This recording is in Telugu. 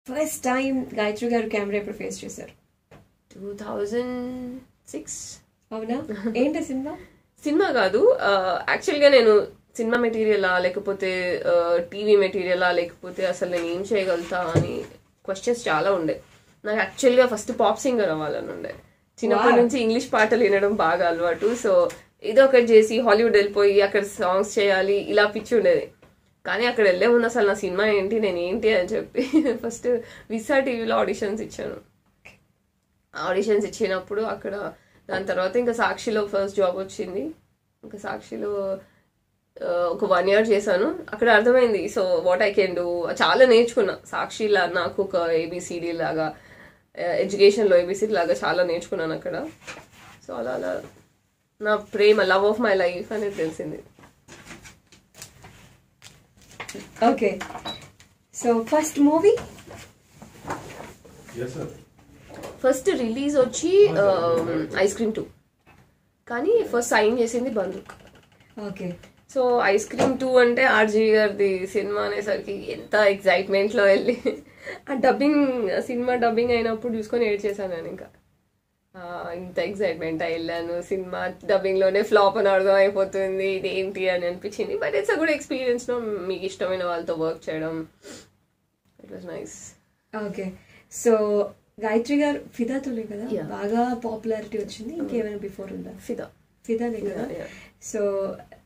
ఫస్ట్ టైం గాయత్రి గారు కెమెరా ఎప్పుడు ఫేస్ చేశారు టూ థౌజండ్ సిక్స్ అవునా ఏంటి సినిమా సినిమా కాదు యాక్చువల్గా నేను సినిమా మెటీరియలా లేకపోతే టీవీ మెటీరియలా లేకపోతే అసలు నేను ఏం చేయగలుగుతా అని క్వశ్చన్స్ చాలా ఉండే నాకు యాక్చువల్గా ఫస్ట్ పాప్ సింగర్ అవ్వాలని ఉండే చిన్నప్పటి Wow. నుంచి ఇంగ్లీష్ పాటలు వినడం బాగా అలవాటు సో ఏదో ఒకటి చేసి హాలీవుడ్ వెళ్ళిపోయి అక్కడ సాంగ్స్ చేయాలి ఇలా పిచ్చి ఉండేది కానీ అక్కడ వెళ్ళే ముందు అసలు నా సినిమా ఏంటి నేను ఏంటి అని చెప్పి ఫస్ట్ విసా టీవీలో ఆడిషన్స్ ఇచ్చాను ఆడిషన్స్ ఇచ్చినప్పుడు అక్కడ దాని తర్వాత ఇంకా సాక్షిలో ఫస్ట్ జాబ్ వచ్చింది ఇంకా సాక్షిలో ఆ, ఒక వన్ ఇయర్ చేశాను అక్కడ అర్థమైంది so what I can do చాలా నేర్చుకున్నా సాక్షిలా నాకు ఒక ఏబిసిడి లాగా ఎడ్యుకేషన్లో ఏబిసిడి లాగా చాలా నేర్చుకున్నాను అక్కడ సో అలా అలా నా ప్రేమ లవ్ ఆఫ్ మై లైఫ్ అనేది తెలిసింది okay so first movie Yes, sir. First release వచ్చి ఐస్ క్రీమ్ టూ కానీ ఫస్ట్ సైన్ చేసింది Bandook okay so ice cream two అంటే ఆర్జీ గారిది సినిమా అనేసరికి ఎంత ఎక్సైట్మెంట్ లో వెళ్ళి ఆ డబ్బింగ్ సినిమా డబ్బింగ్ అయినప్పుడు చూసుకొని ఏడ్ చేశాను నేను ఇంకా ఆ, ఇంత ఎక్సైట్మెంట్ వెళ్ళాను సినిమా డబ్బింగ్ లోనే ఫ్లాప్ అని అర్థం అయిపోతుంది ఇది ఏంటి అని అనిపించింది but it's a good experience no మీకు ఇష్టమైన వాళ్ళతో వర్క్ చేయడం it was nice okay so Gayatri గారు ఫిదాతోనే కదా Yeah. బాగా పాపులారిటీ వచ్చింది ఇంకేమైనా బిఫోర్ ఉందా ఫిదా ఫిదానే కదా Yeah, yeah. సో